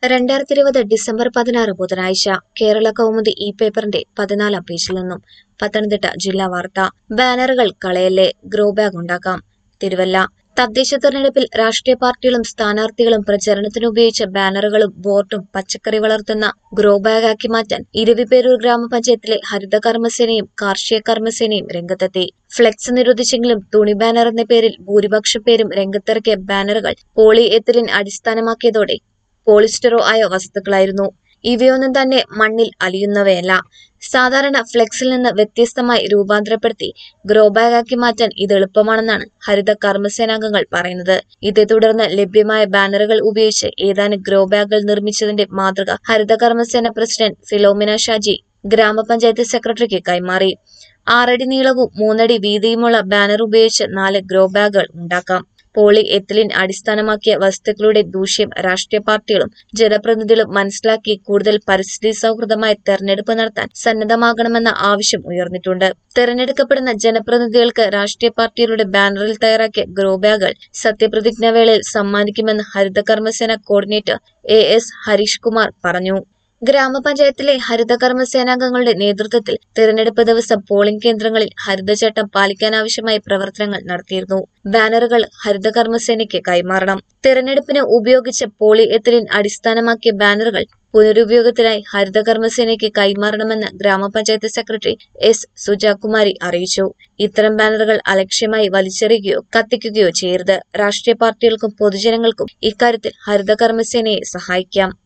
രണ്ടായിരത്തി ഇരുപത് ഡിസംബർ പതിനാറ് ബുധനാഴ്ച കേരള കൗമുദി ഇ പേപ്പറിന്റെ പതിനാലാം പേജിൽ നിന്നും പത്തനംതിട്ട ജില്ലാ വാർത്ത ബാനറുകൾ കളയല്ലേ ഗ്രോ ബാഗ് ഉണ്ടാക്കാം തിരുവല്ല തദ്ദേശ തെരഞ്ഞെടുപ്പിൽ രാഷ്ട്രീയ പാർട്ടികളും സ്ഥാനാർത്ഥികളും പ്രചരണത്തിന് ഉപയോഗിച്ച ബാനറുകളും ബോർഡും പച്ചക്കറി വളർത്തുന്ന ഗ്രോ ബാഗാക്കി മാറ്റാൻ ഇരവിപേരൂർ ഗ്രാമപഞ്ചായത്തിലെ ഹരിത കർമ്മസേനയും കാർഷിക കർമ്മസേനയും രംഗത്തെത്തി ഫ്ലെക്സ് നിരോധിച്ചെങ്കിലും തുണി ബാനർ എന്ന പേരിൽ ഭൂരിപക്ഷം പേരും രംഗത്തിറക്കിയ ബാനറുകൾ പോളി എത്തിലിൻ അടിസ്ഥാനമാക്കിയതോടെ പോളിസ്റ്ററോ ആയ വസ്തുക്കളായിരുന്നു ഇവയൊന്നും തന്നെ മണ്ണിൽ അലിയുന്നവയല്ല സാധാരണ ഫ്ലെക്സിൽ നിന്ന് വ്യത്യസ്തമായി രൂപാന്തരപ്പെടുത്തി ഗ്രോ ബാഗാക്കി മാറ്റാൻ ഇത് എളുപ്പമാണെന്നാണ് ഹരിത കർമ്മസേനാംഗങ്ങൾ പറയുന്നത് ഇതേ തുടർന്ന് ലഭ്യമായ ബാനറുകൾ ഉപയോഗിച്ച് ഏതാനും ഗ്രോ ബാഗുകൾ നിർമ്മിച്ചതിന്റെ മാതൃക ഹരിത കർമ്മസേന പ്രസിഡന്റ് ഫിലോമിന ഷാജി ഗ്രാമപഞ്ചായത്ത് സെക്രട്ടറിക്ക് കൈമാറി ആറടി നീളവും മൂന്നടി വീതിയുമുള്ള ബാനർ ഉപയോഗിച്ച് നാല് ഗ്രോ ബാഗുകൾ ഉണ്ടാക്കാം പോളി എത്തിലിൻ അടിസ്ഥാനമാക്കിയ വസ്തുക്കളുടെ ദൂഷ്യം രാഷ്ട്രീയ പാർട്ടികളും ജനപ്രതിനിധികളും മനസ്സിലാക്കി കൂടുതൽ പരിസ്ഥിതി സൗഹൃദമായ തെരഞ്ഞെടുപ്പ് നടത്താൻ സന്നദ്ധമാകണമെന്ന ആവശ്യം ഉയർന്നിട്ടുണ്ട് തെരഞ്ഞെടുക്കപ്പെടുന്ന ജനപ്രതിനിധികൾക്ക് രാഷ്ട്രീയ പാർട്ടികളുടെ ബാനറിൽ തയ്യാറാക്കിയ ഗ്രോ ബാഗുകൾ സത്യപ്രതിജ്ഞാ വേളയിൽ സമ്മാനിക്കുമെന്ന് ഹരിത കർമ്മസേന coordinator A S Harish Kumar പറഞ്ഞു ഗ്രാമപഞ്ചായത്തിലെ ഹരിതകർമ്മ സേനാംഗങ്ങളുടെ നേതൃത്വത്തിൽ തിരഞ്ഞെടുപ്പ് ദിവസം പോളിംഗ് കേന്ദ്രങ്ങളിൽ ഹരിതചട്ടം പാലിക്കാനാവശ്യമായ പ്രവർത്തനങ്ങൾ നടത്തിയിരുന്നു ബാനറുകൾ ഹരിതകർമ്മസേനയ്ക്ക് കൈമാറണം തിരഞ്ഞെടുപ്പിന് ഉപയോഗിച്ച പോളി എത്തിലിൻ അടിസ്ഥാനമാക്കിയ ബാനറുകൾ പുനരുപയോഗത്തിനായി ഹരിതകർമ്മസേനയ്ക്ക് കൈമാറണമെന്ന് ഗ്രാമപഞ്ചായത്ത് സെക്രട്ടറി എസ് സുജാകുമാരി അറിയിച്ചു ഇത്തരം ബാനറുകൾ അലക്ഷ്യമായി വലിച്ചെറിയുകയോ കത്തിക്കുകയോ ചെയ്യരുത് രാഷ്ട്രീയ പാർട്ടികൾക്കും പൊതുജനങ്ങൾക്കും ഇക്കാര്യത്തിൽ ഹരിതകർമ്മസേനയെ സഹായിക്കാം